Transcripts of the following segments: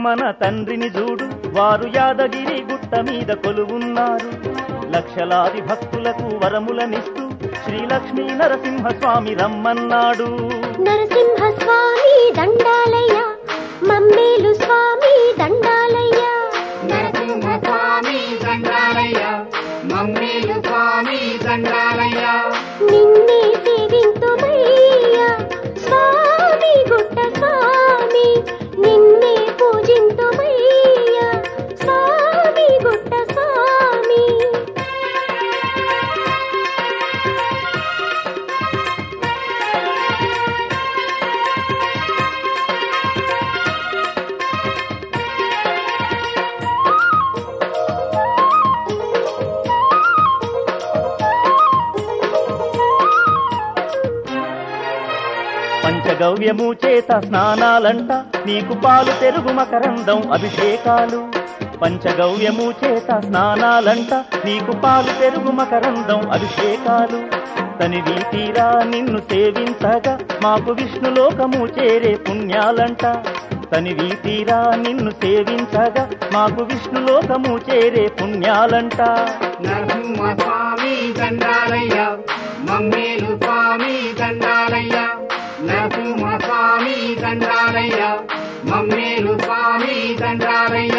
మన తండ్రిని చూడు వారు యాదగిరి గుట్ట మీద కొలువున్నారు లక్షలాది భక్తులకు వరములనిస్తూ శ్రీ లక్ష్మీ నరసింహస్వామి రమ్మన్నాడు నరసింహ స్వామి దండాలయ్య మమ్మేలు స్వామి దండాలయ్య నరసింహ స్వామి దండాలయ్య మమ్మీలు స్వామి దండాలయ్య నిన్నే సేవింతుమయ్యా స్వామి గుట్ట స్వామి నిన్నే పూజింతుమయ్యా స్వామి గుట్ట స్వామి పంచగవ్యము చేత స్నానాలంట నీకు పాలు పెరుగు మకరందం అభిషేకాలు పంచగవ్యము చేత స్నానాలంట నీకు పాలు పెరుగు మకరందం అభిషేకాలు తనివి తీరా నిన్ను సేవించగా మాకు విష్ణులోకము చేరే పుణ్యాలంట తనివి తీరా నిన్ను సేవించగా మాకు విష్ణులోకము చేరే పుణ్యాలంట నరసింహ స్వామి దండాలయ్య మమ్మీలు స్వామి దండాలయ్య నరసింహ స్వామి దండాలయ్య మమ్మీలు స్వామి దండాలయ్య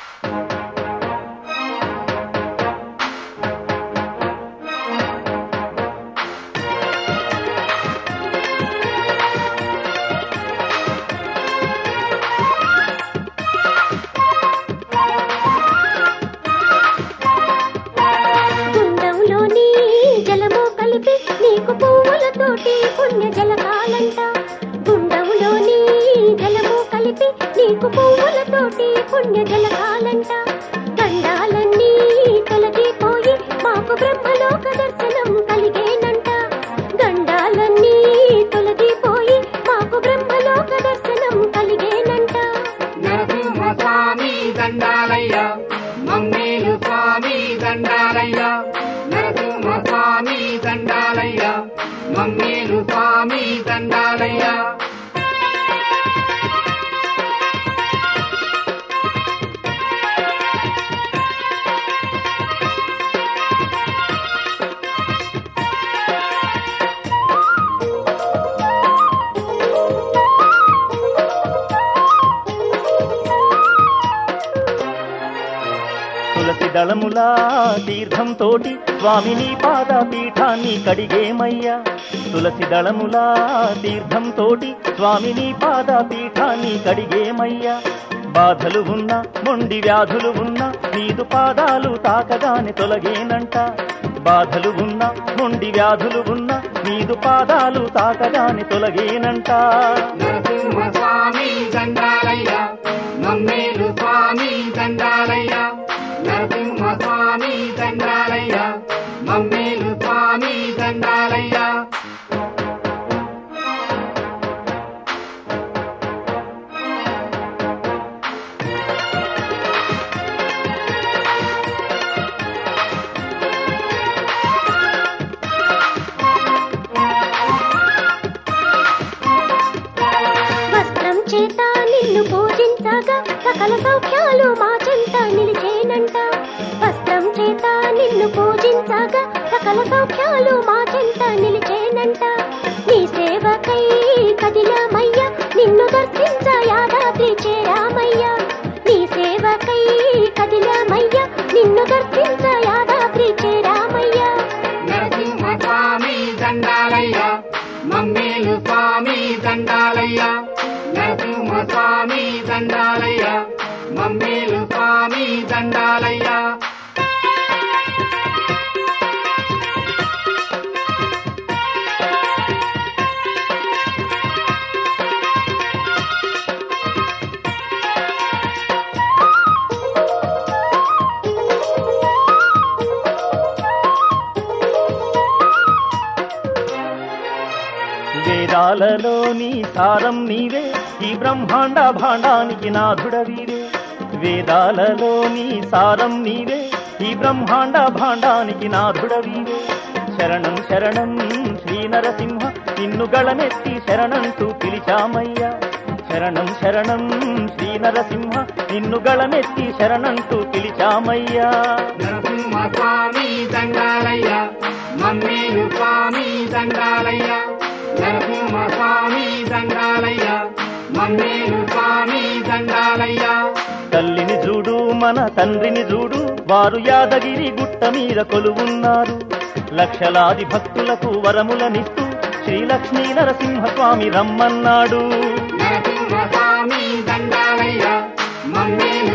గుండంలోని జలము కలిపి నీకు పువ్వులతోటి పుణ్య జలకాలంట గుండంలోని జలము కలిపి నీకు పువ్వులతోటి పుణ్య జలకాలంట గండాలన్నీ తొలగిపోయి మాకు బ్రహ్మలోక దర్శనం కలిగేనంట గండాలన్నీ తొలగిపోయి మాకు బ్రహ్మలోక దర్శనం కలిగేనంట నరసింహ స్వామి దండాలయ్య మమ్మీలు స్వామి దండాలయ్య నరసింహ స్వామి దండాలయ్య మమ్మీలు స్వామి దండాలయ్య తులసి దళములా తీర్థం తోటి స్వామిని పాద పీఠాన్ని కడిగేమయ్యా తులసి దళములా తీర్థం తోటి స్వామిని పాద పీఠాన్ని కడిగేమయ్యా బాధలు ఉన్న మొండి వ్యాధులు ఉన్న నీదు పాదాలు తాకగానే తొలగేనంట బాధలు ఉన్న మొండి వ్యాధులు ఉన్న నీదు పాదాలు తాకగానే తొలగేనంట నరసింహ స్వామి దండాలయ్య మమ్మీలు స్వామి దండాలయ్య నరసింహ స్వామి దండాలయ్య మమ్మీలు స్వామి దండాలయ్య వస్త్రం చేత నిన్ను పూజించగా సకల సౌఖ్యాలు మా చెంత నిలిచేనంట వస్త్రం చేత నిన్ను పూజించగా సకల సౌఖ్యాలు మా చెంత నిలిచేనంట నీ సేవకై కదిలామయ్య నిన్ను దర్శించ యాదాద్రి చేరామయ్య నీ సేవకై కదిలామయ్య నిన్ను దర్శించ యాదాద్రి చేరామయ్య నరసింహ స్వామి దండాలయ్య మమ్మీలు స్వామి దండాలయ్య నరసింహ స్వామి దండాలయ్య మమ్మీలు స్వామి దండాలయ్య వేదాలలోని సారం నీవే ఈ బ్రహ్మాండ భాండానికి నాథుడవీవే వేదాలలోని సారం నీవే ఈ బ్రహ్మాండ భాండానికి నాథుడవీవే శరణం శరణం శ్రీ నరసింహ నిన్ను గళమెత్తి శరణంటూ పిలిచామయ్యా శరణం శరణం శ్రీ నరసింహ నిన్ను గళమెత్తి శరణంటూ పిలిచామయ్యా నరసింహ స్వామి దండాలయ్య మమ్మీలు స్వామి దండాలయ్య నరసింహ స్వామి దండాలయ్య మమ్మీలు స్వామి దండాలయ్య తల్లిని చూడు మన తండ్రిని చూడు వారు యాదగిరి గుట్ట మీద కొలువున్నారు లక్షలాది భక్తులకు వరములనిస్తూ శ్రీ లక్ష్మీ నరసింహ స్వామి రమ్మన్నాడు నరసింహ స్వామి దండాలయ్య మమ్మీలు